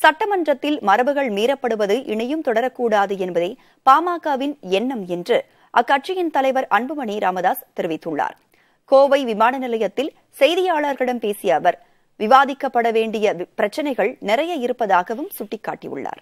சட்டமன்றத்தில் மரபுகள் மீறப்படுவது இனியும் தொடரக்கூடாது என்பதே பாமகவின் எண்ணம் என்று அக்கட்சியின் தலைவர் அன்புமணி ராமதாஸ் தெரிவித்துள்ளார் கோவை விமான நிலையத்தில் செய்தியாளர்களிடம் பேசிய அவர் விவாதிக்கப்பட வேண்டிய வி- பிரச்சனைகள் நிறைய இருப்பதாகவும் சுட்டிக்காட்டியுள்ளார்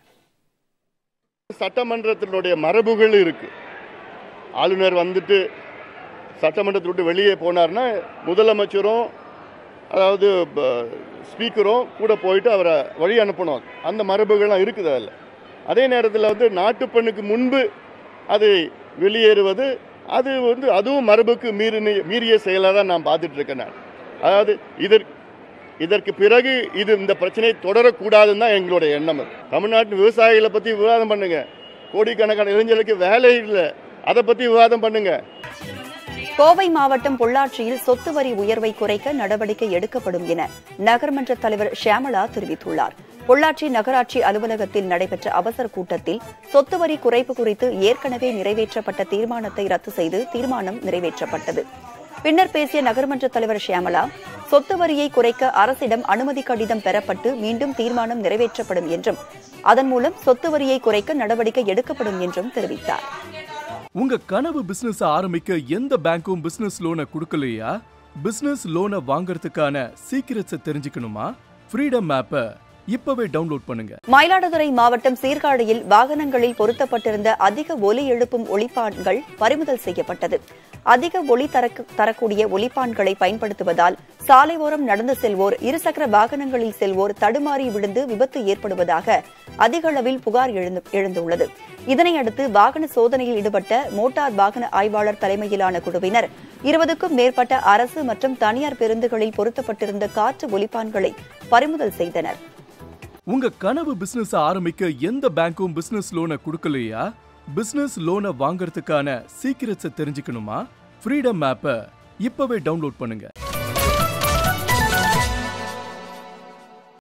சட்டமன்றத்தினுடைய மரபுகள் இருக்கு ஆளுநர் வந்துட்டு சட்டமன்றத்தை விட்டு வெளியே போனார்னா முதலமைச்சரும் அதாவது ப- ஸ்பீக்கரும் கூட போயிட்டு அவரை வழி அனுப்பணும் அந்த மரபுகள்லாம் இருக்குது அதில் அதே நேரத்தில் வந்து நாட்டுப்பண்ணுக்கு முன்பு அது வெளியேறுவது அது வந்து அதுவும் மரபுக்கு மீறி மீறிய செயலாக தான் நான் பார்த்துட்டு இருக்கேன் நான் அதாவது இதற்கு இதற்கு பிறகு இது இந்த பிரச்சனை தொடரக்கூடாதுன்னு தான் எங்களுடைய எண்ணம் அது. தமிழ்நாட்டு விவசாயிகளை பற்றி விவாதம் பண்ணுங்க கோடிக்கணக்கான இளைஞர்களுக்கு வேலை இல்லை அதை பற்றி விவாதம் பண்ணுங்க கோவை மாவட்டம் பொள்ளாச்சியில் சொத்து வரி உயர்வை குறைக்க நடவடிக்கை எடுக்கப்படும் என நகர்மன்ற தலைவர் ஷியாமளா தெரிவித்துள்ளார் பொள்ளாச்சி நகராட்சி அலுவலகத்தில் நடைபெற்ற அவசர கூட்டத்தில் சொத்து வரி குறைப்பு குறித்து ஏற்கனவே நிறைவேற்றப்பட்ட தீர்மானத்தை ரத்து செய்து தீர்மானம் நிறைவேற்றப்பட்டது பின்னர் பேசிய நகர்மன்ற தலைவர் ஷியாமளா சொத்து வரியை குறைக்க அரசிடம் அனுமதி கடிதம் பெறப்பட்டு மீண்டும் தீர்மானம் நிறைவேற்றப்படும் என்றும் அதன் மூலம் சொத்து வரியை குறைக்க நடவடிக்கை எடுக்கப்படும் என்றும் தெரிவித்தார் உங்க கனவு பிசினஸ் ஆரம்பிக்க எந்த பேங்க்கும் பிசினஸ் லோனை கொடுக்கலையா பிசினஸ் லோனை வாங்குறதுக்கான சீக்கிரட்ஸை தெரிஞ்சுக்கணுமா ஃப்ரீடம் ஆப்பை இப்பவே டவுன்லோட் பண்ணுங்க மயிலாடுதுறை மாவட்டம் சீர்காழியில் வாகனங்களில் பொருத்தப்பட்டிருந்த அதிக ஒலி எழுப்பும் ஒலிப்பான்கள் பறிமுதல் செய்யப்பட்டது அதிக ஒலி தரக்கு- தரக்கூடிய ஒலிப்பான்களை பயன்படுத்துவதால் சாலை ஓரம் நடந்து செல்வோர் இருசக்கர வாகனங்களில் செல்வோர் தடுமாறி விழுந்து விபத்து ஏற்படுவதாக அதிக அளவில் புகார் எழுந்து- எழுந்துள்ளது இதனையடுத்து வாகன சோதனையில் ஈடுபட்ட மோட்டார் வாகன ஆய்வாளர் தலைமையிலான குழுவினர் இருபதுக்கும் மேற்பட்ட அரசு மற்றும் தனியார் பேருந்துகளில் பொருத்தப்பட்டிருந்த காற்று ஒலிப்பான்களை பறிமுதல் செய்தனர் உங்க கனவு பிசினஸ் ஆரம்பிக்க எந்த பேங்க்கும் பிசினஸ் லோனை கொடுக்கலையா பிசினஸ் லோனை வாங்குறதுக்கான சீக்கிரட்ஸை தெரிஞ்சுக்கணுமா ஃப்ரீடம் ஆப்பை இப்பவே டவுன்லோட் பண்ணுங்க